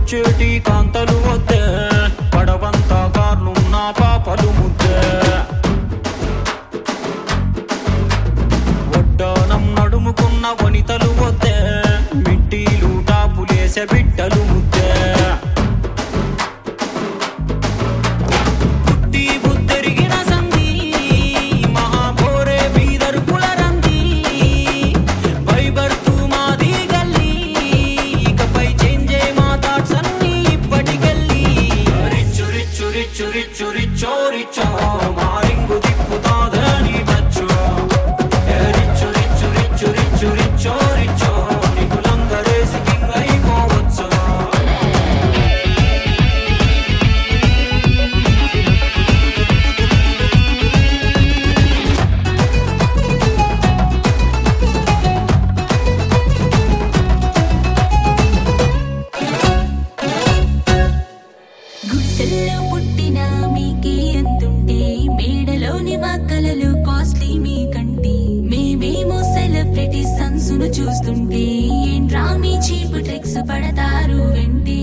వచ్చేటి కాంతలు వద్దే పడవంతా కార్లున్న పాపలు ముద్దే ఒడ్డానం నడుముకున్న వనితలు వద్దే మిట్టీలు టాపులేసే బిడ్డలు ముద్దే పుట్టి బుద్ధెరిగిన సంధి మహాభోరే బీదర్పుల రంది బైబర్తు మాది గల్లి ఇకపై చేంజే మా థాట్స్ అన్ని ఇప్పటికెళ్ళి రిచ్చు రిచ్చు రిచ్చు రిచ్చు రిచ్చో రిచ్చో మారింగు తిప్పుతాదని టచ్చు ఏ రిచ్చు రిచ్చు రిచ్చు రిచ్చు రిచ్చో రిచ్చో నికులంగరేసి కింగ్ అయిపోవచ్చు గుడిసెల్లో పుట్టిన మీకే అంతుంటే మేడలోని మక్కలలు కాస్ట్లీ మీకంటే మేమేమో సెలబ్రిటీ సన్సును చూస్తుంటే ఏంట్రా మీ చీపు ట్రిక్స్ పడతారు వెంటే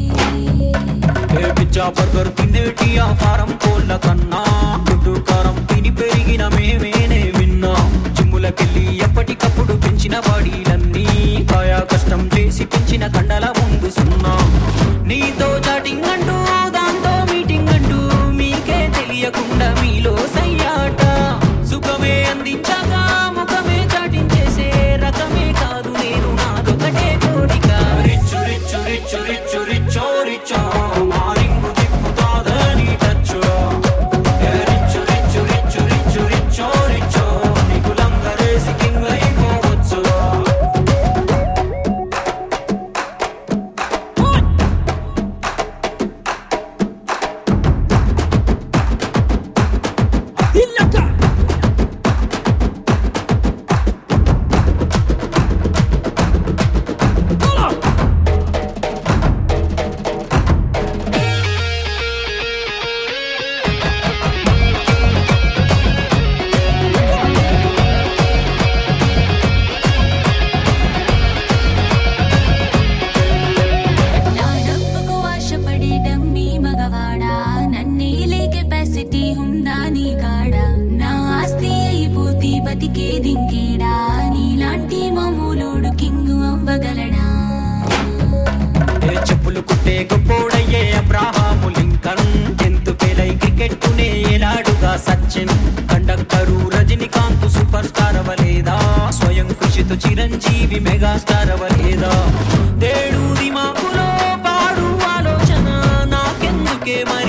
ఏ పిజ్జా బర్గర్ తినేటి ఆ ఫారం కోళ్ళ కన్నా గుడ్డు కారం తిని పెరిగిన మేమేనే విన్నా జిమ్ములకెళ్ళి ఎప్పటికప్పుడు పెంచిన బాడీలన్నీ కాయా కష్టం చేసి పెంచిన కండల ముందు సున్నా నీతో చాటింగ్ అంటూ దాంతో మీటింగ్ అంటూ మీకే తెలియకుండా మీలో సయ్యాట సుఖమే అందించాక ముఖమే చాటించేసే రకమే కాదు నేను నాదొకటే కోరిక రిచ్చు రిచ్చు రిచ్చు రిచ్చు రిచ్చో రిచ్చో మారింగు తిప్పుతాదని టచ్చు ఏ రిచ్చు రిచ్చు రిచ్చు రిచ్చు రిచ్చో రిచ్చో నీకు లంగరేసి కింగ్ అయిపోవచ్చు నా డబ్బుకు ఆశపడే డమ్మీ మగవాడా నన్నేలే కెపాసిటీ ఉందా నీ కాడా నా ఆస్తి అయిపోతే బతికే దింకేడా నీలాంటి మామూలోడు కింగు అవ్వగలడా ఏ చెప్పులు కుట్టే గొప్పోడయ్యే అబ్రాహాము లింకన్ టెన్త్ ఫెయిల్ అయి క్రికెట్ నే ఏలాడుగా Sachin conductor Rajinikanth super star అవలేదా స్వయం కృషితో చిరంజీవి మెగాస్టార్ అవలేదా దేడు దిమాకులో పాడు ఆలోచన నాకెందుకే మరి